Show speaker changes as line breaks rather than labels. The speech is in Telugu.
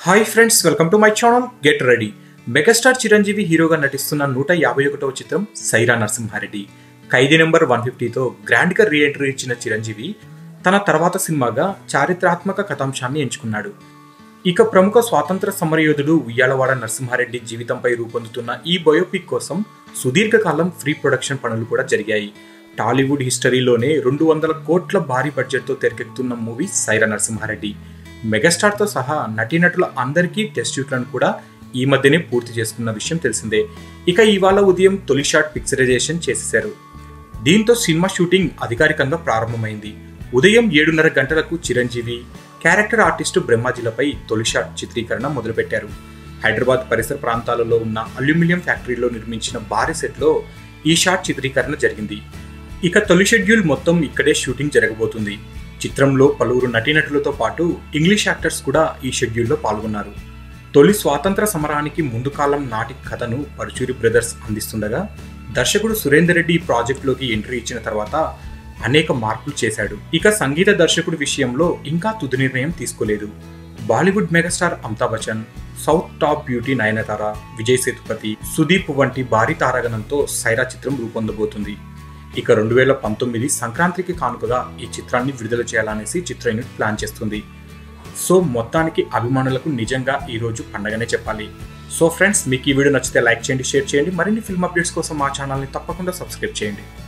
hi friends welcome to my channel get ready megastar Chiranjeevi హీరోగా నటిస్తున్న నూట యాభై ఒకటవ చిత్రం సైరా నరసింహారెడ్డి ఖైదీ నెంబర్ వన్ ఫిఫ్టీతో గ్రాండ్గా రీ ఎంట్రీ ఇచ్చిన చిరంజీవి తన తర్వాత సినిమాగా చారిత్రాత్మక కథాంశాన్ని ఎంచుకున్నాడు ఇక ప్రముఖ స్వాతంత్ర సమరయోధుడు ఉయ్యాలవాడ నరసింహారెడ్డి జీవితంపై రూపొందుతున్న ఈ బయోపిక్ కోసం సుదీర్ఘకాలం ఫ్రీ ప్రొడక్షన్ పనులు కూడా జరిగాయి టాలీవుడ్ హిస్టరీలోనే రెండు వందల కోట్ల భారీ బడ్జెట్తో తెరకెక్కుతున్న మూవీ సైరా నరసింహారెడ్డి మెగాస్టార్తో సహా నటీనటుల అందరికీ టెస్ట్ షూట్లను కూడా ఈ మధ్యనే పూర్తి చేసుకున్న విషయం తెలిసిందే ఇక ఇవాళ ఉదయం తొలి షాట్ పిక్చరైజేషన్ చేసేశారు దీంతో సినిమా షూటింగ్ అధికారికంగా ప్రారంభమైంది ఉదయం ఏడున్నర గంటలకు చిరంజీవి క్యారెక్టర్ ఆర్టిస్టు బ్రహ్మాజీలపై తొలి షాట్ చిత్రీకరణ మొదలుపెట్టారు హైదరాబాద్ పరిసర ప్రాంతాలలో ఉన్న అల్యూమినియం ఫ్యాక్టరీలో నిర్మించిన భారీ సెట్లో ఈ షాట్ చిత్రీకరణ జరిగింది ఇక తొలి షెడ్యూల్ మొత్తం ఇక్కడే షూటింగ్ జరగబోతుంది చిత్రంలో పలువురు నటీనటులతో పాటు ఇంగ్లీష్ యాక్టర్స్ కూడా ఈ షెడ్యూల్లో పాల్గొన్నారు తొలి స్వాతంత్ర సమరానికి ముందు కాలం నాటి కథను పరుచూరి బ్రదర్స్ అందిస్తుండగా దర్శకుడు సురేందర్ రెడ్డి ఈ ప్రాజెక్టులోకి ఎంట్రీ ఇచ్చిన తర్వాత అనేక మార్పులు చేశాడు ఇక సంగీత దర్శకుడి విషయంలో ఇంకా తుది నిర్ణయం తీసుకోలేదు Bollywood megastar Amitabh Bachchan south top beauty Nayanthara Vijay Sethupathi Sudeep వంటి భారీ తారాగణంతో సైరా చిత్రం రూపొందబోతుంది ఇక రెండు వేల పంతొమ్మిది సంక్రాంతికి కానుకగా ఈ చిత్రాన్ని విడుదల చేయాలనేసి చిత్ర యూనిట్ ప్లాన్ చేస్తుంది సో మొత్తానికి అభిమానులకు నిజంగా ఈ రోజు పండగనే చెప్పాలి సో ఫ్రెండ్స్ మీకు ఈ వీడియో నచ్చితే లైక్ చేయండి షేర్ చేయండి మరిన్ని ఫిల్మ్ అప్డేట్స్ కోసం మా ఛానల్ని తప్పకుండా సబ్స్క్రైబ్ చేయండి